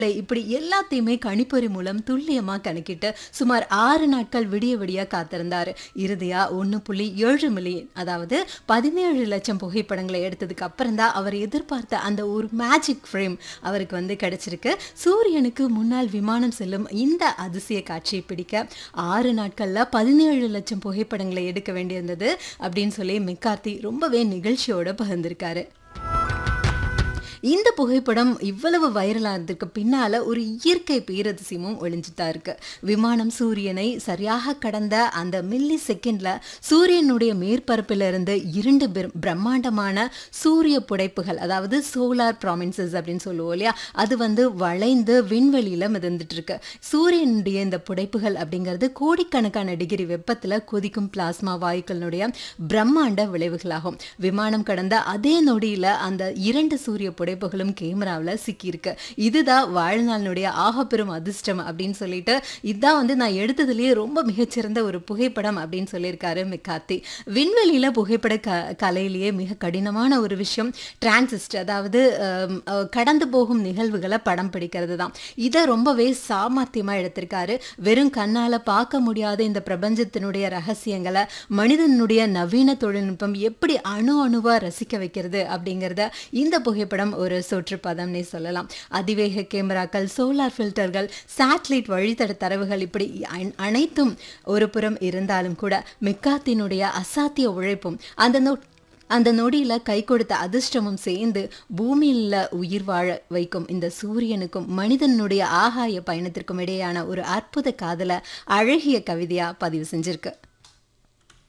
இப்படி எல்லாத்தையுமே கணிப்பொறி மூலம் துல்லியமா கணக்கிட்டு சுமார் ஆறு நாட்கள் விடிய விடிய காத்திருந்தாரு இறுதியா ஒன்று புள்ளி ஏழு மில்லியன் அதாவது பதினேழு லட்சம் புகைப்படங்களை எடுத்ததுக்கு அப்புறம் தான் அவர் எதிர்பார்த்த அந்த ஒரு மேஜிக் ஃப்ரேம் அவருக்கு வந்து கிடைச்சிருக்கு சூரியனுக்கு முன்னால் விமானம் செல்லும் இந்த அதிசய காட்சியை பிடிக்க ஆறு நாட்கள்ல பதினேழு லட்சம் புகைப்படங்களை எடுக்க வேண்டியிருந்தது அப்படின்னு சொல்லி மெக்கார்த்தி ரொம்பவே நிகழ்ச்சியோட பகிர்ந்திருக்காரு இந்த புகைப்படம் இவ்வளவு வைரலானதுக்கு பின்னால ஒரு இயற்கை பேரதிசயமும் ஒளிஞ்சுதான் இருக்கு விமானம் சூரியனை சரியாக கடந்த அந்த மில்லி செகண்ட்ல சூரியனுடைய மேற்பரப்பில் இருந்து இரண்டு பிர- பிரம்மாண்டமான சூரிய புடைப்புகள் அதாவது சோலார் ப்ராமின்சஸ் அப்படின்னு சொல்லுவோம் இல்லையா அது வந்து வளைந்து விண்வெளியில மிதந்துட்டு இருக்கு சூரியனுடைய இந்த புடைப்புகள் அப்படிங்கிறது கோடிக்கணக்கான டிகிரி வெப்பத்துல கொதிக்கும் பிளாஸ்மா வாயுக்களினுடைய பிரம்மாண்ட விளைவுகளாகும் விமானம் கடந்த அதே நொடியில அந்த இரண்டு சூரிய புடைப்புகளும் கேமராவில் சிக்கியிருக்கு இதுதான் வாழ்நாளினுடைய ஆகப்பெரும் அதிர்ஷ்டம் அப்படின்னு சொல்லிட்டு இதுதான் வந்து நான் எடுத்ததுலேயே ரொம்ப மிகச்சிறந்த ஒரு புகைப்படம் அப்படின்னு சொல்லியிருக்காரு மெக்கார்த்தி விண்வெளியில புகைப்பட க கலையிலேயே மிக கடினமான ஒரு விஷயம் டிரான்சிஸ்ட் அதாவது அம், அஹ், கடந்து போகும் நிகழ்வுகளை படம் பிடிக்கிறது தான் இதை ரொம்பவே சாமர்த்தியமா எடுத்திருக்காரு வெறும் கண்ணால பார்க்க முடியாத இந்த பிரபஞ்சத்தினுடைய ரகசியங்களை மனிதனுடைய நவீன தொழில்நுட்பம் எப்படி அணு அணுவா ரசிக்க வைக்கிறது அப்படிங்கிறத இந்த புகைப்படம் ஒரு சுற்றுப்பதம்னே சொல்லலாம் அதிவேக கேமராக்கள் சோலார் ஃபில்டர்கள் சேட்டலைட் வழித்தட தரவுகள் இப்படி அன- அனைத்தும் ஒரு புறம் இருந்தாலும் கூட மெக்காத்தினுடைய அசாத்திய உழைப்பும் அந்த நொ அந்த நொடியில கை கொடுத்த அதிர்ஷ்டமும் சேர்ந்து பூமியில உயிர் வாழ வைக்கும் இந்த சூரியனுக்கும் மனிதனுடைய ஆகாய பயணத்திற்கும் இடையேயான ஒரு அற்புத காதலை அழகிய கவிதையா பதிவு செஞ்சிருக்கு